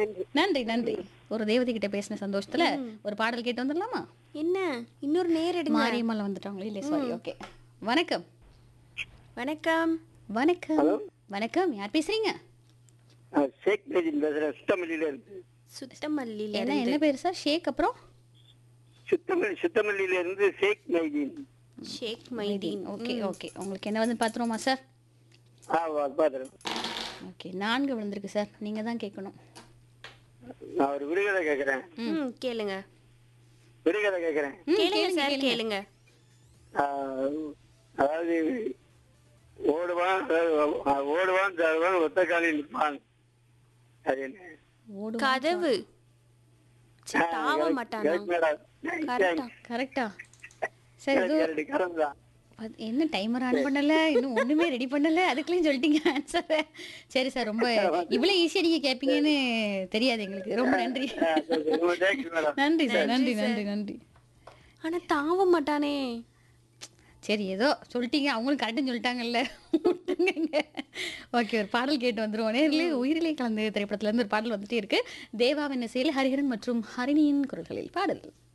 நன்றி நன்றி நன்றி ஒரு தேவதை கிட்ட பேசின சந்தோஷத்துல ஒரு பாடல் கேட்டு வந்துடலாமா என்ன இன்னொரு நேர் எடுங்க மாரியம்மாள் வந்துட்டாங்களே இல்லை சாரி ஓகே வணக்கம் வணக்கம் வணக்கம் வணக்கம் யார் பேசுறீங்க ஷேக் மேஜின் பேசுறேன் சுத்தமல்லியில இருந்து சுத்தமல்லியில என்ன என்ன பேர் சார் ஷேக் அப்புறம் சுத்தமல்லி சுத்தமல்லியில இருந்து ஷேக் மைதீன் ஷேக் மைதீன் ஓகே ஓகே உங்களுக்கு என்ன வந்து பார்த்துருவோமா சார் ஆ பாத்துறேன் ஓகே நான்கு விழுந்திருக்கு சார் நீங்க தான் கேட்கணும் நான் ஒரு விடுகதை கேக்குறேன் ம் கேளுங்க விடுகதை கேக்குறேன் ம், கேளுங்க கேளுங்க, சார் கேளுங்க. கேளுங்க ஆ, அதாவது ஓடுவான் அதாவது, ஓடுவான் தருவான் ஒத்த காலில் நிற்பான் அது என்ன ஓடுவோம் கதவு சி, ஆ, தாவ correct, மாட்டானா correct madam. கரெக்டா கரெக்டா சார் correct, ஏதோ correct, correct தான். அது என்ன டைமர் ஆன் பண்ணல இன்னும் ஒண்ணுமே ரெடி பண்ணல அதுக்குள்ளேயும் சொல்லிட்டீங்க ஆன்சர் சரி சார் ரொம்ப இவ்வளவு ஈஸியா நீங்க கேட்பீங்கன்னு தெரியாது எங்களுக்கு ரொம்ப நன்றி ஆ, சரி, சரி. ரொம்ப thanks madam. நன்றி சார் நன்றி நன்றி நன்றி ஆனா தாவ மாட்டானே சரி ஏதோ சொல்லிட்டீங்க அவங்களும் கரெக்டுன்னு சொல்லிட்டாங்கல்ல விட்டுருங்க ஓகே ஒரு பாடல் கேட்டு வந்துருவோம் நேரிலே உயிரிலே கலந்து திரைப்படத்துல இருந்து ஒரு பாடல் வந்துட்டே இருக்கு தேவாவின் இசையில் ஹரிஹரன் மற்றும் ஹரிணியின் குரல்களில் பாடல்